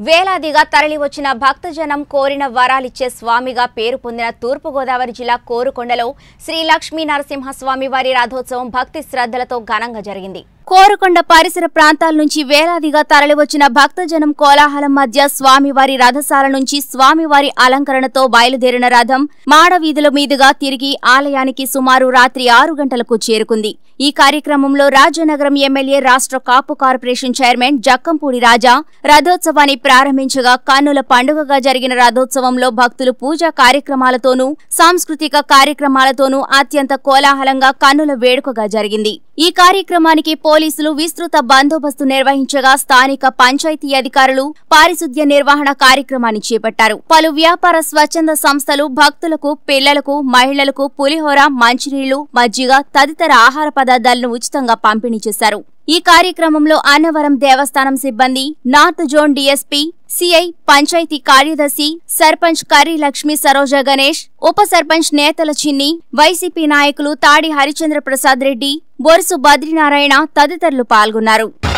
వేలాదిగా తరలివచ్చిన భక్తజనం కోరిన వరాలిచ్చే స్వామిగా పేరు పొందిన తూర్పుగోదావరి జిల్లా కోరుకొండలో శ్రీ లక్ష్మీ నరసింహస్వామి వారి రథోత్సవం భక్తి శ్రద్ధలతో ఘనంగా జరిగింది కోరుకొండ పరిసర ప్రాంతాల నుంచి వేలాదిగా తరలివచ్చిన భక్తజనం కోలాహలం మధ్య స్వామివారి రథశాల నుంచి స్వామివారి అలంకరణతో బయలుదేరిన రథం మాడవీధుల మీదుగా తిరిగి ఆలయానికి సుమారు రాత్రి ఆరు గంటలకు చేరుకుంది ఈ కార్యక్రమంలో రాజనగరం ఎమ్మెల్యే రాష్ట్ర కాపు కార్పొరేషన్ చైర్మన్ జక్కంపూడి రాజా రథోత్సవాన్ని ప్రారంభించగా కన్నుల పండుగగా జరిగిన రథోత్సవంలో భక్తులు పూజా కార్యక్రమాలతోనూ సాంస్కృతిక కార్యక్రమాలతోనూ అత్యంత కోలాహలంగా కన్నుల వేడుకగా జరిగింది ఈ కార్యక్రమానికి పోలీసులు విస్తృత బందోబస్తు నిర్వహించగా స్థానిక పంచాయతీ అధికారులు పారిశుద్ధ్య నిర్వహణ కార్యక్రమాన్ని చేపట్టారు పలు వ్యాపార స్వచ్ఛంద సంస్థలు భక్తులకు పిల్లలకు మహిళలకు పులిహోర మంచినీళ్లు మజ్జిగ తదితర ఆహార పదార్థాలను ఉచితంగా పంపిణీ చేశారు ఈ కార్యక్రమంలో అన్నవరం దేవస్థానం సిబ్బంది north zone DSP CI panchayat కార్యదర్శి సర్పంచ్ కర్రీ లక్ష్మీ సరోజ గణేష్ ఉప సర్పంచ్ నేతల చిన్ని వైసీపీ నాయకులు తాడి హరిచంద్ర ప్రసాద్ రెడ్డి బొరుసు బద్రీనారాయణ తదితరులు పాల్గొన్నారు